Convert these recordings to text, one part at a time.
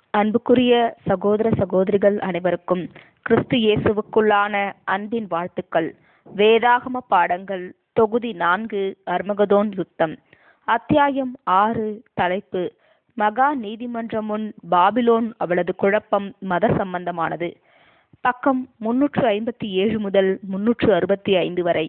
அன்புக்குரிய சகோதர சகோதரிகள் அனைவருக்கும் கிறிஸ்து இயேசுவுக்குள்ளான அன்பின் வாழ்த்துக்கள் வேதாகம பாடங்கள் தொகுதி நான்கு அர்மகதோன் யுத்தம் அத்தியாயம் ஆறு தலைப்பு மகா நீதிமன்றம் முன் பாபிலோன் அவளது குழப்பம் மத சம்பந்தமானது பக்கம் முன்னூற்று ஐம்பத்தி ஏழு முதல் முன்னூற்று அறுபத்தி ஐந்து வரை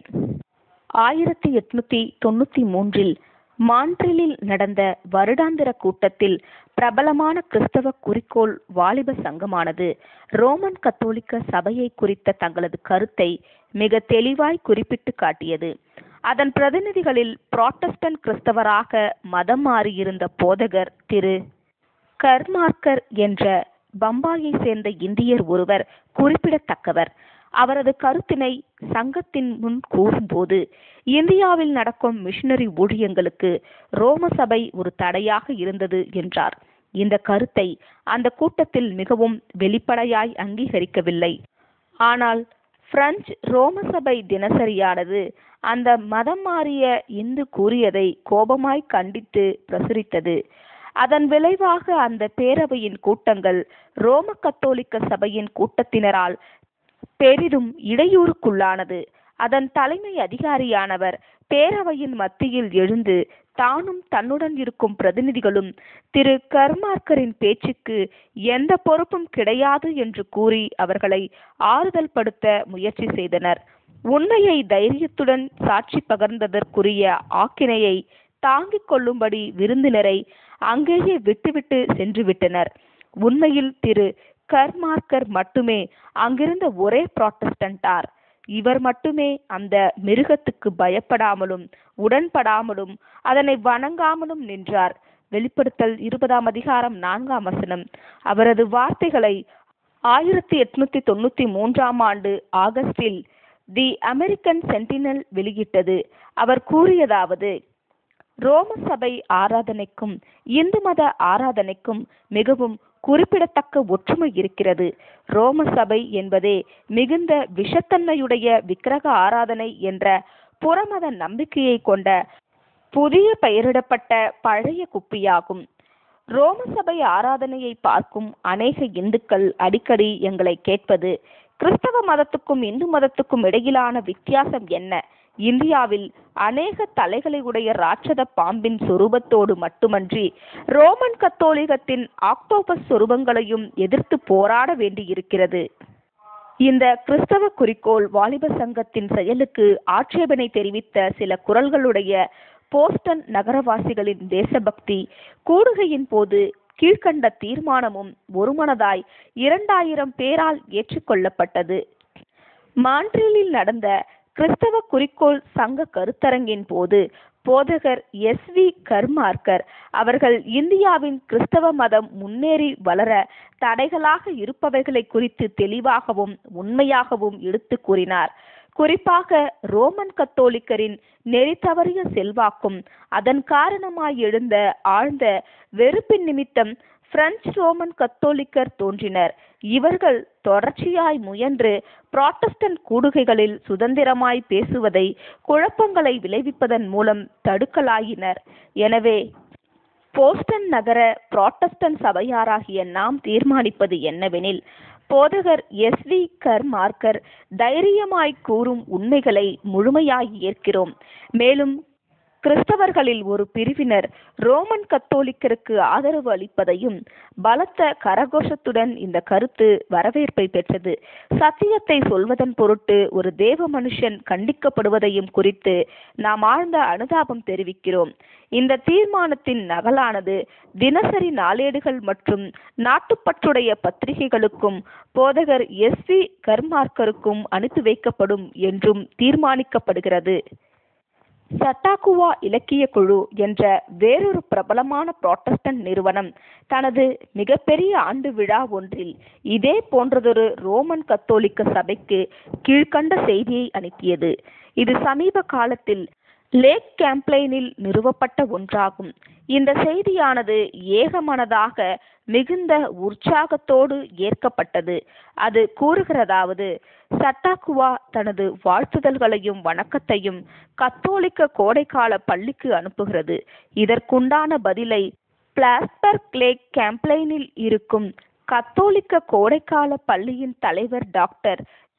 ஆயிரத்தி எட்நூத்தி தொண்ணூத்தி மூன்றில் மான்ட்ரிலில் நடந்த வருடாந்திர கூட்டத்தில் பிரபலமான கிறிஸ்தவ குறிக்கோள் வாலிப சங்கமானது ரோமன் கத்தோலிக்க சபையை குறித்த தங்களது கருத்தை மிக தெளிவாய் குறிப்பிட்டு காட்டியது அதன் பிரதிநிதிகளில் புராட்டஸ்டன்ட் கிறிஸ்தவராக மதம் மாறியிருந்த போதகர் திரு கர்மார்க்கர் என்ற பம்பாயை சேர்ந்த இந்தியர் ஒருவர் குறிப்பிடத்தக்கவர் அவரது கருத்தினை சங்கத்தின் முன் கூறும்போது இந்தியாவில் நடக்கும் மிஷனரி ஊழியங்களுக்கு ரோம சபை ஒரு தடையாக இருந்தது என்றார் இந்த கருத்தை அந்த கூட்டத்தில் மிகவும் வெளிப்படையாய் அங்கீகரிக்கவில்லை ஆனால் பிரெஞ்சு ரோம சபை தினசரியானது அந்த மதம் மாறிய இந்து கூறியதை கோபமாய் கண்டித்து பிரசுரித்தது அதன் விளைவாக அந்த பேரவையின் கூட்டங்கள் ரோம கத்தோலிக்க சபையின் கூட்டத்தினரால் பெரிதும் இடையூறுக்குள்ளானது அதன் தலைமை அதிகாரியானவர் பேரவையின் மத்தியில் எழுந்து தானும் தன்னுடன் இருக்கும் பிரதிநிதிகளும் திரு கர்மார்க்கரின் பேச்சுக்கு எந்த பொறுப்பும் கிடையாது என்று கூறி அவர்களை ஆறுதல் படுத்த முயற்சி செய்தனர் உண்மையை தைரியத்துடன் சாட்சி பகர்ந்ததற்குரிய ஆக்கினையை தாங்கிக் கொள்ளும்படி விருந்தினரை அங்கேயே விட்டுவிட்டு சென்று விட்டனர் உண்மையில் திரு கர்மார்க்கர் மட்டுமே அங்கிருந்த ஒரே புராட்டஸ்டன்டார் இவர் மட்டுமே அந்த மிருகத்துக்கு பயப்படாமலும் உடன்படாமலும் அதனை வணங்காமலும் நின்றார் வெளிப்படுத்தல் இருபதாம் அதிகாரம் நான்காம் வசனம் அவரது வார்த்தைகளை ஆயிரத்தி எட்நூத்தி தொண்ணூத்தி மூன்றாம் ஆண்டு ஆகஸ்டில் தி அமெரிக்கன் சென்டினல் வெளியிட்டது அவர் கூறியதாவது ரோம சபை ஆராதனைக்கும் இந்து மத ஆராதனைக்கும் மிகவும் குறிப்பிடத்தக்க ஒற்றுமை இருக்கிறது ரோம சபை என்பதே மிகுந்த விஷத்தன்மையுடைய விக்கிரக ஆராதனை என்ற புறமத நம்பிக்கையை கொண்ட புதிய பெயரிடப்பட்ட பழைய குப்பியாகும் ரோம சபை ஆராதனையை பார்க்கும் அநேக இந்துக்கள் அடிக்கடி எங்களை கேட்பது கிறிஸ்தவ மதத்துக்கும் இந்து மதத்துக்கும் இடையிலான வித்தியாசம் என்ன இந்தியாவில் அநேக தலைகளை உடைய ராட்சத பாம்பின் சொரூபத்தோடு மட்டுமன்றி ரோமன் கத்தோலிகத்தின் ஆக்டோபஸ் சொரூபங்களையும் எதிர்த்து போராட வேண்டியிருக்கிறது இந்த கிறிஸ்தவ குறிக்கோள் வாலிப சங்கத்தின் செயலுக்கு ஆட்சேபனை தெரிவித்த சில குரல்களுடைய போஸ்டன் நகரவாசிகளின் தேசபக்தி கூடுகையின் போது கீழ்கண்ட தீர்மானமும் ஒருமனதாய் இரண்டாயிரம் பேரால் ஏற்றுக்கொள்ளப்பட்டது மான்ட்ரிலில் நடந்த கிறிஸ்தவ குறிக்கோள் சங்க கருத்தரங்கின் போது போதகர் எஸ் வி கர்மார்க்கர் அவர்கள் இந்தியாவின் கிறிஸ்தவ மதம் முன்னேறி வளர தடைகளாக இருப்பவைகளை குறித்து தெளிவாகவும் உண்மையாகவும் எடுத்து கூறினார் குறிப்பாக ரோமன் கத்தோலிக்கரின் நெறி தவறிய செல்வாக்கும் அதன் காரணமாய் எழுந்த ஆழ்ந்த வெறுப்பின் நிமித்தம் பிரெஞ்சு ரோமன் கத்தோலிக்கர் தோன்றினர் இவர்கள் தொடர்ச்சியாய் முயன்று புராட்டஸ்டன்ட் கூடுகைகளில் சுதந்திரமாய் பேசுவதை குழப்பங்களை விளைவிப்பதன் மூலம் தடுக்கலாயினர் எனவே போஸ்டன் நகர புராட்டஸ்டன்ட் சபையாராகிய நாம் தீர்மானிப்பது என்னவெனில் போதகர் எஸ் வி கர் மார்க்கர் தைரியமாய் கூறும் உண்மைகளை முழுமையாய் ஏற்கிறோம் மேலும் கிறிஸ்தவர்களில் ஒரு பிரிவினர் ரோமன் கத்தோலிக்கருக்கு ஆதரவு அளிப்பதையும் பலத்த கரகோஷத்துடன் இந்த கருத்து வரவேற்பை பெற்றது சத்தியத்தை சொல்வதன் பொருட்டு ஒரு தேவ மனுஷன் கண்டிக்கப்படுவதையும் குறித்து நாம் ஆழ்ந்த அனுதாபம் தெரிவிக்கிறோம் இந்த தீர்மானத்தின் நகலானது தினசரி நாளேடுகள் மற்றும் நாட்டுப்பற்றுடைய பத்திரிகைகளுக்கும் போதகர் எஸ் வி கர்மார்க்கருக்கும் அனுப்பி வைக்கப்படும் என்றும் தீர்மானிக்கப்படுகிறது சட்டாக்குவா இலக்கிய குழு என்ற வேறொரு பிரபலமான புராட்டஸ்டன்ட் நிறுவனம் தனது மிகப்பெரிய ஆண்டு விழா ஒன்றில் இதே போன்றதொரு ரோமன் கத்தோலிக்க சபைக்கு கீழ்கண்ட செய்தியை அனுப்பியது இது சமீப காலத்தில் லேக் கேம்ப்ளைனில் நிறுவப்பட்ட ஒன்றாகும் இந்த செய்தியானது ஏகமனதாக மிகுந்த உற்சாகத்தோடு ஏற்கப்பட்டது அது கூறுகிறதாவது சட்டாக்குவா தனது வாழ்த்துதல்களையும் வணக்கத்தையும் கத்தோலிக்க கோடைக்கால பள்ளிக்கு அனுப்புகிறது இதற்குண்டான பதிலை பிளாஸ்பர்க் லேக் கேம்ப்ளைனில் இருக்கும் கத்தோலிக்க கோடைக்கால பள்ளியின் தலைவர் டாக்டர்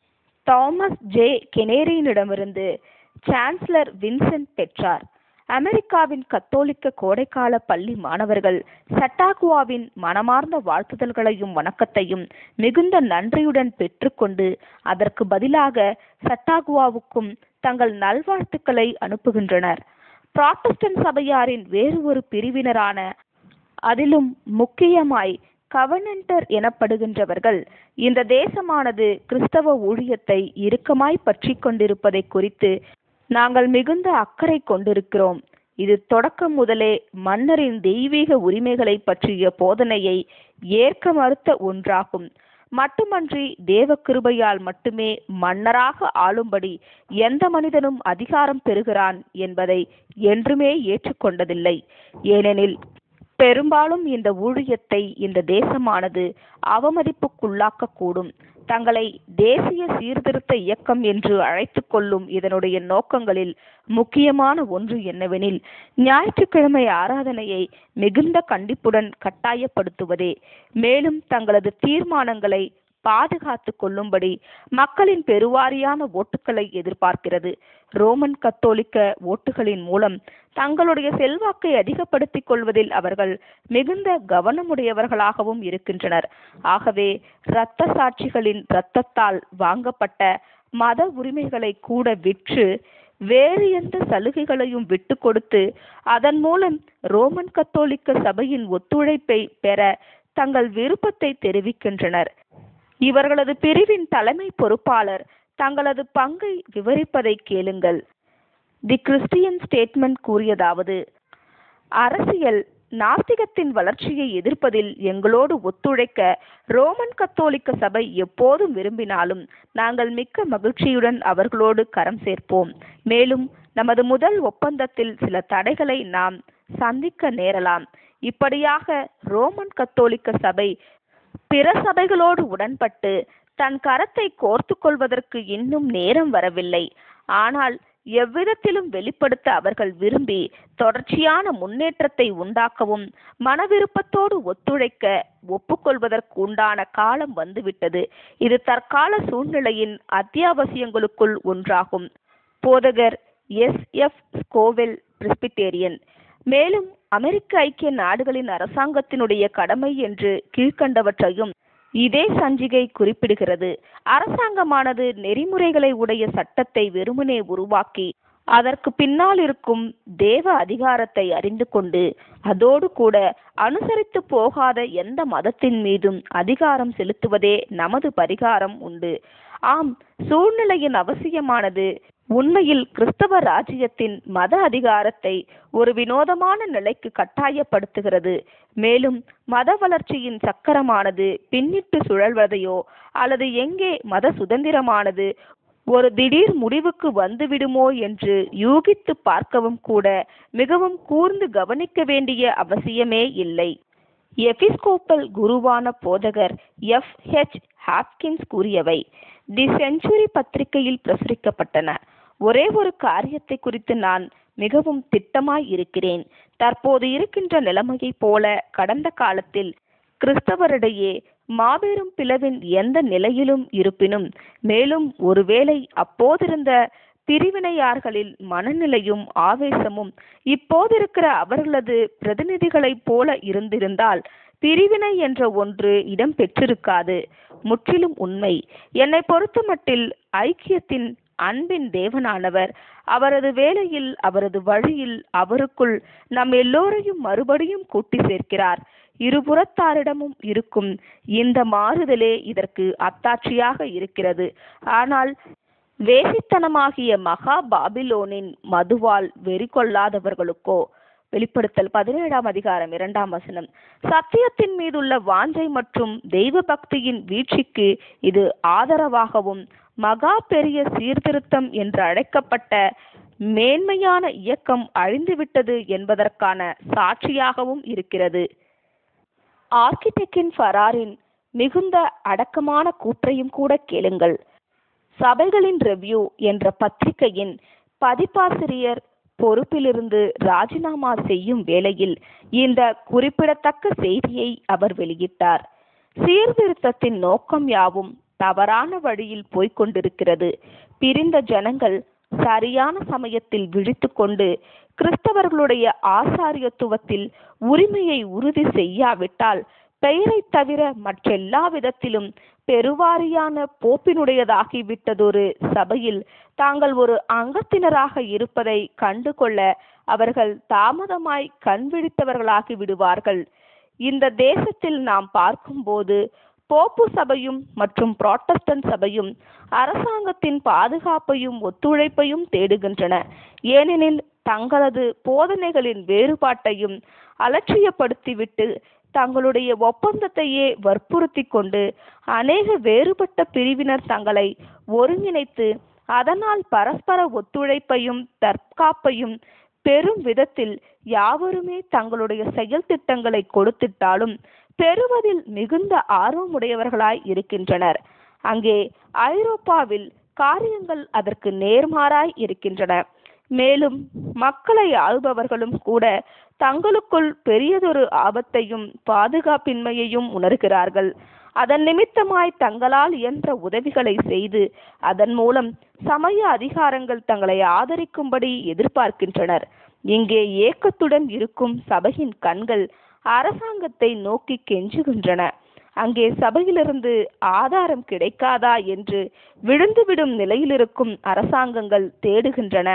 தாமஸ் ஜே கெனேரியிடமிருந்து சான்சலர் வின்சென்ட் பெற்றார் அமெரிக்காவின் கத்தோலிக்க கோடைக்கால பள்ளி மாணவர்கள் சட்டாகுவாவின் மனமார்ந்த வாழ்த்துதல்களையும் வணக்கத்தையும் மிகுந்த நன்றியுடன் பெற்றுக்கொண்டு அதற்கு பதிலாக சட்டாகுவாவுக்கும் தங்கள் நல்வாழ்த்துக்களை அனுப்புகின்றனர் புராட்டஸ்டன்ட் சபையாரின் வேறு ஒரு பிரிவினரான அதிலும் முக்கியமாய் கவனன்டர் எனப்படுகின்றவர்கள் இந்த தேசமானது கிறிஸ்தவ ஊழியத்தை இறுக்கமாய் பற்றி கொண்டிருப்பதை குறித்து நாங்கள் மிகுந்த அக்கறை கொண்டிருக்கிறோம் இது தொடக்கம் முதலே மன்னரின் தெய்வீக உரிமைகளை பற்றிய போதனையை ஏற்க மறுத்த ஒன்றாகும் மட்டுமன்றி தேவ கிருபையால் மட்டுமே மன்னராக ஆளும்படி எந்த மனிதனும் அதிகாரம் பெறுகிறான் என்பதை என்றுமே ஏற்றுக்கொண்டதில்லை ஏனெனில் பெரும்பாலும் இந்த ஊழியத்தை இந்த தேசமானது அவமதிப்புக்குள்ளாக்க கூடும் தங்களை தேசிய சீர்திருத்த இயக்கம் என்று அழைத்துக் கொள்ளும் இதனுடைய நோக்கங்களில் முக்கியமான ஒன்று என்னவெனில் ஞாயிற்றுக்கிழமை ஆராதனையை மிகுந்த கண்டிப்புடன் கட்டாயப்படுத்துவதே மேலும் தங்களது தீர்மானங்களை பாதுகாத்து கொள்ளும்படி மக்களின் பெருவாரியான ஓட்டுக்களை எதிர்பார்க்கிறது ரோமன் கத்தோலிக்க ஓட்டுகளின் மூலம் தங்களுடைய செல்வாக்கை அதிகப்படுத்திக் கொள்வதில் அவர்கள் மிகுந்த கவனமுடையவர்களாகவும் இருக்கின்றனர் ஆகவே இரத்த சாட்சிகளின் இரத்தத்தால் வாங்கப்பட்ட மத உரிமைகளை கூட விற்று வேறு எந்த சலுகைகளையும் விட்டு கொடுத்து அதன் மூலம் ரோமன் கத்தோலிக்க சபையின் ஒத்துழைப்பை பெற தங்கள் விருப்பத்தை தெரிவிக்கின்றனர் இவர்களது பிரிவின் தலைமை பொறுப்பாளர் தங்களது பங்கை விவரிப்பதை கேளுங்கள் தி கிறிஸ்டியன் ஸ்டேட்மெண்ட் கூறியதாவது அரசியல் நாஸ்திகத்தின் வளர்ச்சியை எதிர்ப்பதில் எங்களோடு ஒத்துழைக்க ரோமன் கத்தோலிக்க சபை எப்போதும் விரும்பினாலும் நாங்கள் மிக்க மகிழ்ச்சியுடன் அவர்களோடு கரம் சேர்ப்போம் மேலும் நமது முதல் ஒப்பந்தத்தில் சில தடைகளை நாம் சந்திக்க நேரலாம் இப்படியாக ரோமன் கத்தோலிக்க சபை பிற சபைகளோடு உடன்பட்டு தன் கரத்தை கோர்த்து கொள்வதற்கு இன்னும் நேரம் வரவில்லை ஆனால் எவ்விதத்திலும் வெளிப்படுத்த அவர்கள் விரும்பி தொடர்ச்சியான முன்னேற்றத்தை உண்டாக்கவும் மனவிருப்பத்தோடு ஒத்துழைக்க ஒப்புக்கொள்வதற்கு உண்டான காலம் வந்துவிட்டது இது தற்கால சூழ்நிலையின் அத்தியாவசியங்களுக்குள் ஒன்றாகும் போதகர் எஸ் எஃப் ஸ்கோவெல் பிரிஸ்பிட்டேரியன் மேலும் அமெரிக்க ஐக்கிய நாடுகளின் அரசாங்கத்தினுடைய கடமை என்று கீழ்கண்டவற்றையும் இதே சஞ்சிகை குறிப்பிடுகிறது அரசாங்கமானது நெறிமுறைகளை உடைய சட்டத்தை வெறுமனே உருவாக்கி அதற்கு பின்னால் இருக்கும் தேவ அதிகாரத்தை அறிந்து கொண்டு அதோடு கூட அனுசரித்து போகாத எந்த மதத்தின் மீதும் அதிகாரம் செலுத்துவதே நமது பரிகாரம் உண்டு ஆம் சூழ்நிலையின் அவசியமானது உண்மையில் கிறிஸ்தவ ராஜ்யத்தின் மத அதிகாரத்தை ஒரு வினோதமான நிலைக்கு கட்டாயப்படுத்துகிறது மேலும் மத வளர்ச்சியின் சக்கரமானது பின்னிட்டு சுழல்வதையோ அல்லது எங்கே மத சுதந்திரமானது ஒரு திடீர் முடிவுக்கு வந்துவிடுமோ என்று யூகித்து பார்க்கவும் கூட மிகவும் கூர்ந்து கவனிக்க வேண்டிய அவசியமே இல்லை எபிஸ்கோப்பல் குருவான போதகர் எஃப் ஹெச் ஹாப்கின்ஸ் கூறியவை தி செஞ்சுரி பத்திரிகையில் பிரசுரிக்கப்பட்டன ஒரே ஒரு காரியத்தை குறித்து நான் மிகவும் திட்டமாய் இருக்கிறேன் தற்போது இருக்கின்ற நிலைமையைப் போல கடந்த காலத்தில் கிறிஸ்தவரிடையே மாபெரும் பிளவின் எந்த நிலையிலும் இருப்பினும் மேலும் ஒருவேளை அப்போதிருந்த பிரிவினையார்களில் மனநிலையும் ஆவேசமும் இப்போதிருக்கிற அவர்களது பிரதிநிதிகளைப் போல இருந்திருந்தால் பிரிவினை என்ற ஒன்று இடம் பெற்றிருக்காது முற்றிலும் உண்மை என்னை பொறுத்தமட்டில் ஐக்கியத்தின் அன்பின் தேவனானவர் அவரது வேலையில் அவரது வழியில் அவருக்குள் நம் எல்லோரையும் மறுபடியும் கூட்டி சேர்க்கிறார் இருபுறத்தாரிடமும் இருக்கும் இந்த மாறுதலே இதற்கு அத்தாட்சியாக இருக்கிறது ஆனால் வேசித்தனமாகிய மகா பாபிலோனின் மதுவால் வெறி கொள்ளாதவர்களுக்கோ வெளிப்படுத்தல் பதினேழாம் அதிகாரம் இரண்டாம் வசனம் சத்தியத்தின் மீதுள்ள வாஞ்சை மற்றும் தெய்வ பக்தியின் வீழ்ச்சிக்கு இது ஆதரவாகவும் மகா பெரிய சீர்திருத்தம் என்று அழைக்கப்பட்ட மேன்மையான இயக்கம் அழிந்துவிட்டது என்பதற்கான சாட்சியாகவும் இருக்கிறது ஆர்கிடெக்டின் ஃபராரின் மிகுந்த அடக்கமான கூற்றையும் கூட கேளுங்கள் சபைகளின் ரெவ்யூ என்ற பத்திரிகையின் பதிப்பாசிரியர் பொறுப்பிலிருந்து ராஜினாமா செய்யும் வேளையில் இந்த குறிப்பிடத்தக்க செய்தியை அவர் வெளியிட்டார் சீர்திருத்தத்தின் நோக்கம் யாவும் தவறான வழியில் போய்க் கொண்டிருக்கிறது பிரிந்த ஜனங்கள் சரியான சமயத்தில் விழித்துக்கொண்டு கிறிஸ்தவர்களுடைய ஆசாரியத்துவத்தில் உரிமையை உறுதி செய்யாவிட்டால் பெயரை தவிர மற்றெல்லா விதத்திலும் பெருவாரியான போப்பினுடையதாகிவிட்டதொரு சபையில் தாங்கள் ஒரு அங்கத்தினராக இருப்பதை கண்டுகொள்ள அவர்கள் தாமதமாய் கண்விழித்தவர்களாகி விடுவார்கள் இந்த தேசத்தில் நாம் பார்க்கும்போது போப்பு சபையும் மற்றும் புராட்டஸ்டன்ட் சபையும் அரசாங்கத்தின் பாதுகாப்பையும் ஒத்துழைப்பையும் தேடுகின்றன ஏனெனில் தங்களது போதனைகளின் வேறுபாட்டையும் அலட்சியப்படுத்திவிட்டு தங்களுடைய ஒப்பந்தத்தையே வற்புறுத்தி கொண்டு அநேக வேறுபட்ட பிரிவினர் தங்களை ஒருங்கிணைத்து அதனால் பரஸ்பர ஒத்துழைப்பையும் தற்காப்பையும் பெரும் விதத்தில் யாவருமே தங்களுடைய செயல் திட்டங்களை கொடுத்திட்டாலும் பெறுவதில் மிகுந்த ஆர்வமுடையவர்களாய் இருக்கின்றனர் அங்கே ஐரோப்பாவில் காரியங்கள் அதற்கு நேர்மாறாய் இருக்கின்றன மேலும் மக்களை ஆள்பவர்களும் கூட தங்களுக்குள் பெரியதொரு ஆபத்தையும் பாதுகாப்பின்மையையும் உணர்கிறார்கள் அதன் நிமித்தமாய் தங்களால் இயன்ற உதவிகளை செய்து அதன் மூலம் சமய அதிகாரங்கள் தங்களை ஆதரிக்கும்படி எதிர்பார்க்கின்றனர் இங்கே ஏக்கத்துடன் இருக்கும் சபையின் கண்கள் அரசாங்கத்தை நோக்கி கெஞ்சுகின்றன அங்கே சபையிலிருந்து ஆதாரம் கிடைக்காதா என்று விழுந்துவிடும் நிலையிலிருக்கும் அரசாங்கங்கள் தேடுகின்றன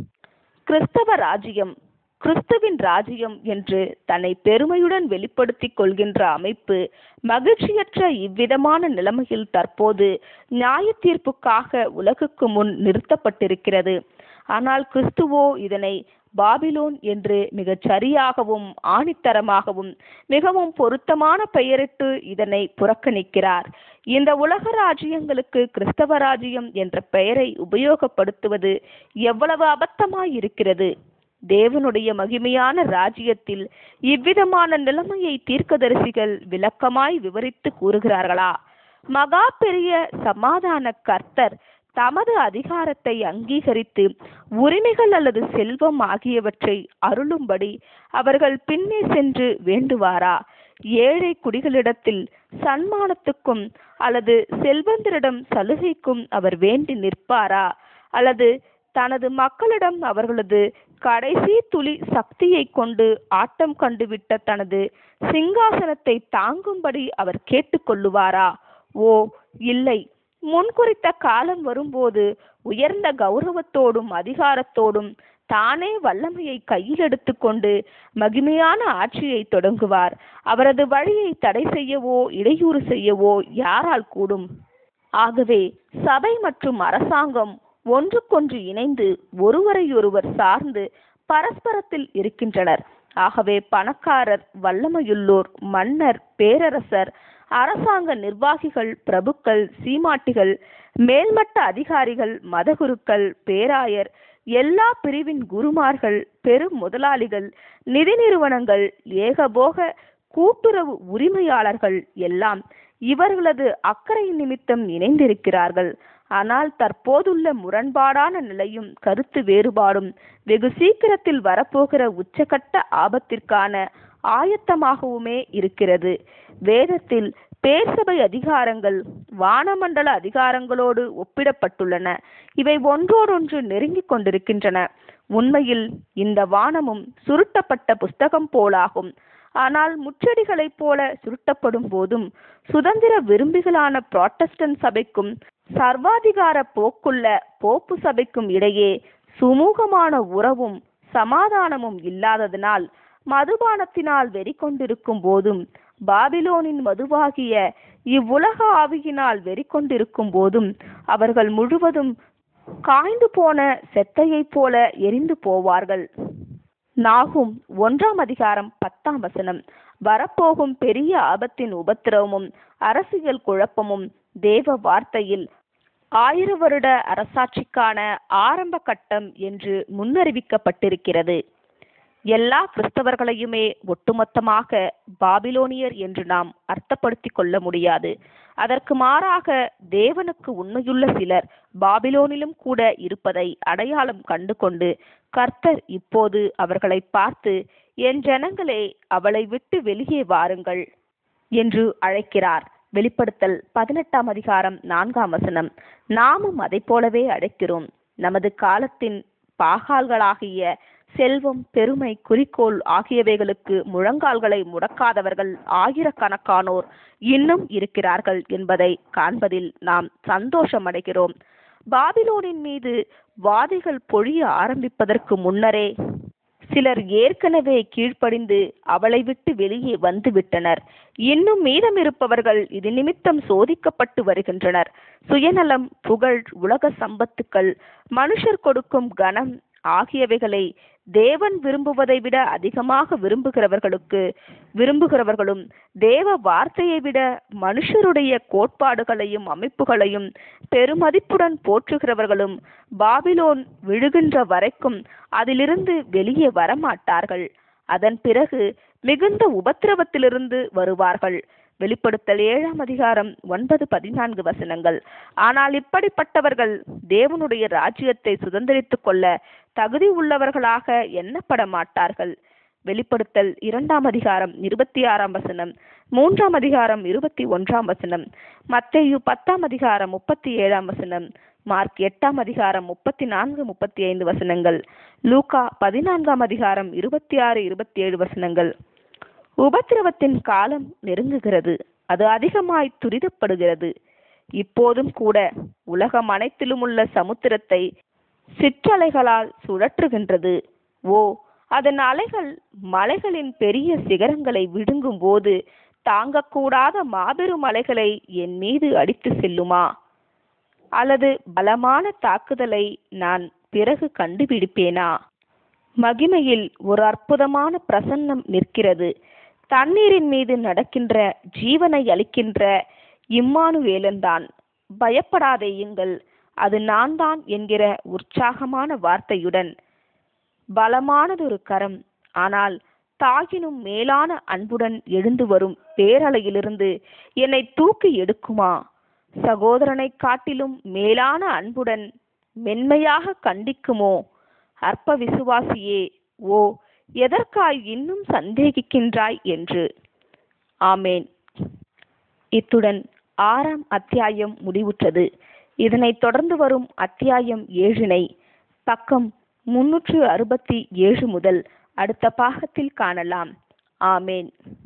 கிறிஸ்தவ ராஜ்யம் கிறிஸ்துவின் ராஜ்யம் என்று தன்னை பெருமையுடன் வெளிப்படுத்திக் கொள்கின்ற அமைப்பு மகிழ்ச்சியற்ற இவ்விதமான நிலைமையில் தற்போது நியாய தீர்ப்புக்காக உலகுக்கு முன் நிறுத்தப்பட்டிருக்கிறது ஆனால் கிறிஸ்துவோ இதனை பாபிலோன் என்று மிகச் சரியாகவும் ஆணித்தரமாகவும் மிகவும் பொருத்தமான பெயரிட்டு இதனை புறக்கணிக்கிறார் இந்த உலக ராஜ்யங்களுக்கு கிறிஸ்தவ ராஜ்யம் என்ற பெயரை உபயோகப்படுத்துவது எவ்வளவு அபத்தமாய் இருக்கிறது தேவனுடைய மகிமையான ராஜ்யத்தில் இவ்விதமான நிலைமையை தீர்க்கதரிசிகள் விளக்கமாய் விவரித்து கூறுகிறார்களா மகா பெரிய சமாதான கர்த்தர் தமது அதிகாரத்தை அங்கீகரித்து உரிமைகள் அல்லது செல்வம் ஆகியவற்றை அருளும்படி அவர்கள் பின்னே சென்று வேண்டுவாரா ஏழை குடிகளிடத்தில் சன்மானத்துக்கும் அல்லது செல்வந்தரிடம் சலுகைக்கும் அவர் வேண்டி நிற்பாரா அல்லது தனது மக்களிடம் அவர்களது கடைசி துளி சக்தியை கொண்டு ஆட்டம் கண்டுவிட்ட தனது சிங்காசனத்தை தாங்கும்படி அவர் கேட்டுக்கொள்ளுவாரா ஓ இல்லை முன்குறித்த காலம் வரும்போது உயர்ந்த கௌரவத்தோடும் அதிகாரத்தோடும் தானே வல்லமையை கையில் எடுத்துக்கொண்டு மகிமையான ஆட்சியை தொடங்குவார் அவரது வழியை தடை செய்யவோ இடையூறு செய்யவோ யாரால் கூடும் ஆகவே சபை மற்றும் அரசாங்கம் ஒன்றுக்கொன்று இணைந்து ஒருவரையொருவர் சார்ந்து பரஸ்பரத்தில் இருக்கின்றனர் ஆகவே பணக்காரர் வல்லமையுள்ளோர் மன்னர் பேரரசர் அரசாங்க நிர்வாகிகள் பிரபுக்கள் சீமாட்டிகள் மேல்மட்ட அதிகாரிகள் மதகுருக்கள் பேராயர் எல்லா பிரிவின் குருமார்கள் பெரும் முதலாளிகள் நிதி நிறுவனங்கள் ஏகபோக கூட்டுறவு உரிமையாளர்கள் எல்லாம் இவர்களது அக்கறை நிமித்தம் இணைந்திருக்கிறார்கள் ஆனால் தற்போதுள்ள முரண்பாடான நிலையும் கருத்து வேறுபாடும் வெகு சீக்கிரத்தில் வரப்போகிற உச்சகட்ட ஆபத்திற்கான ஆயத்தமாகவுமே இருக்கிறது வேதத்தில் பேர்சபை அதிகாரங்கள் வானமண்டல அதிகாரங்களோடு ஒப்பிடப்பட்டுள்ளன இவை ஒன்றோடொன்று நெருங்கிக் கொண்டிருக்கின்றன உண்மையில் இந்த வானமும் சுருட்டப்பட்ட புஸ்தகம் போலாகும் ஆனால் முச்செடிகளைப் போல சுருட்டப்படும் போதும் சுதந்திர விரும்பிகளான புராட்டஸ்டன்ட் சபைக்கும் சர்வாதிகார போக்குள்ள போப்பு சபைக்கும் இடையே சுமூகமான உறவும் சமாதானமும் இல்லாததினால் மதுபானத்தினால் வெறி கொண்டிருக்கும் போதும் பாபிலோனின் மதுவாகிய இவ்வுலக ஆவியினால் வெறி கொண்டிருக்கும் போதும் அவர்கள் முழுவதும் காய்ந்து போன செத்தையைப் போல எரிந்து போவார்கள் நாகும் ஒன்றாம் அதிகாரம் பத்தாம் வசனம் வரப்போகும் பெரிய ஆபத்தின் உபத்திரவமும் அரசியல் குழப்பமும் தேவ வார்த்தையில் ஆயிர வருட அரசாட்சிக்கான ஆரம்ப கட்டம் என்று முன்னறிவிக்கப்பட்டிருக்கிறது எல்லா கிறிஸ்தவர்களையுமே ஒட்டுமொத்தமாக பாபிலோனியர் என்று நாம் அர்த்தப்படுத்திக் கொள்ள முடியாது அதற்கு மாறாக தேவனுக்கு உண்மையுள்ள சிலர் பாபிலோனிலும் கூட இருப்பதை அடையாளம் கண்டு கொண்டு கர்த்தர் இப்போது அவர்களை பார்த்து என் ஜனங்களே அவளை விட்டு வெளியே வாருங்கள் என்று அழைக்கிறார் வெளிப்படுத்தல் பதினெட்டாம் அதிகாரம் நான்காம் வசனம் நாமும் அதைப் போலவே அழைக்கிறோம் நமது காலத்தின் பாகால்களாகிய செல்வம் பெருமை குறிக்கோள் ஆகியவைகளுக்கு முழங்கால்களை முடக்காதவர்கள் ஆயிரக்கணக்கானோர் இன்னும் இருக்கிறார்கள் என்பதை காண்பதில் நாம் சந்தோஷமடைகிறோம் பாபிலோனின் மீது வாதிகள் பொழிய ஆரம்பிப்பதற்கு முன்னரே சிலர் ஏற்கனவே கீழ்ப்படிந்து அவளை விட்டு வெளியே வந்து விட்டனர் இன்னும் மீதம் இருப்பவர்கள் இது நிமித்தம் சோதிக்கப்பட்டு வருகின்றனர் சுயநலம் புகழ் உலக சம்பத்துக்கள் மனுஷர் கொடுக்கும் கனம் ஆகியவைகளை தேவன் விரும்புவதை விட அதிகமாக விரும்புகிறவர்களுக்கு விரும்புகிறவர்களும் தேவ வார்த்தையை விட மனுஷருடைய கோட்பாடுகளையும் அமைப்புகளையும் பெருமதிப்புடன் போற்றுகிறவர்களும் பாபிலோன் விழுகின்ற வரைக்கும் அதிலிருந்து வெளியே வரமாட்டார்கள் அதன் பிறகு மிகுந்த உபத்திரவத்திலிருந்து வருவார்கள் வெளிப்படுத்தல் ஏழாம் அதிகாரம் ஒன்பது பதினான்கு வசனங்கள் ஆனால் இப்படிப்பட்டவர்கள் தேவனுடைய ராஜ்யத்தை சுதந்திரித்துக் கொள்ள தகுதி உள்ளவர்களாக எண்ணப்பட மாட்டார்கள் வெளிப்படுத்தல் இரண்டாம் அதிகாரம் இருபத்தி ஆறாம் வசனம் மூன்றாம் அதிகாரம் இருபத்தி ஒன்றாம் வசனம் மத்தேயு பத்தாம் அதிகாரம் முப்பத்தி ஏழாம் வசனம் மார்க் எட்டாம் அதிகாரம் முப்பத்தி நான்கு முப்பத்தி ஐந்து வசனங்கள் லூகா பதினான்காம் அதிகாரம் இருபத்தி ஆறு இருபத்தி ஏழு வசனங்கள் உபத்திரவத்தின் காலம் நெருங்குகிறது அது அதிகமாய் துரிதப்படுகிறது இப்போதும் கூட உலகம் அனைத்திலும் உள்ள சமுத்திரத்தை சிற்றலைகளால் சுழற்றுகின்றது ஓ அதன் அலைகள் மலைகளின் பெரிய சிகரங்களை விழுங்கும் போது தாங்கக்கூடாத மாபெரும் அலைகளை என் மீது அடித்து செல்லுமா அல்லது பலமான தாக்குதலை நான் பிறகு கண்டுபிடிப்பேனா மகிமையில் ஒரு அற்புதமான பிரசன்னம் நிற்கிறது தண்ணீரின் மீது நடக்கின்ற ஜீவனை அளிக்கின்ற இம்மானுவேலன்தான் பயப்படாதேயுங்கள் அது நான் தான் என்கிற உற்சாகமான வார்த்தையுடன் பலமானதொரு கரம் ஆனால் தாயினும் மேலான அன்புடன் எழுந்து வரும் பேரலையிலிருந்து என்னை தூக்கி எடுக்குமா சகோதரனை காட்டிலும் மேலான அன்புடன் மென்மையாக கண்டிக்குமோ அற்ப விசுவாசியே ஓ எதற்காய் இன்னும் சந்தேகிக்கின்றாய் என்று ஆமேன் இத்துடன் ஆறாம் அத்தியாயம் முடிவுற்றது இதனைத் தொடர்ந்து வரும் அத்தியாயம் ஏழினை பக்கம் முன்னூற்று அறுபத்தி ஏழு முதல் அடுத்த பாகத்தில் காணலாம் ஆமேன்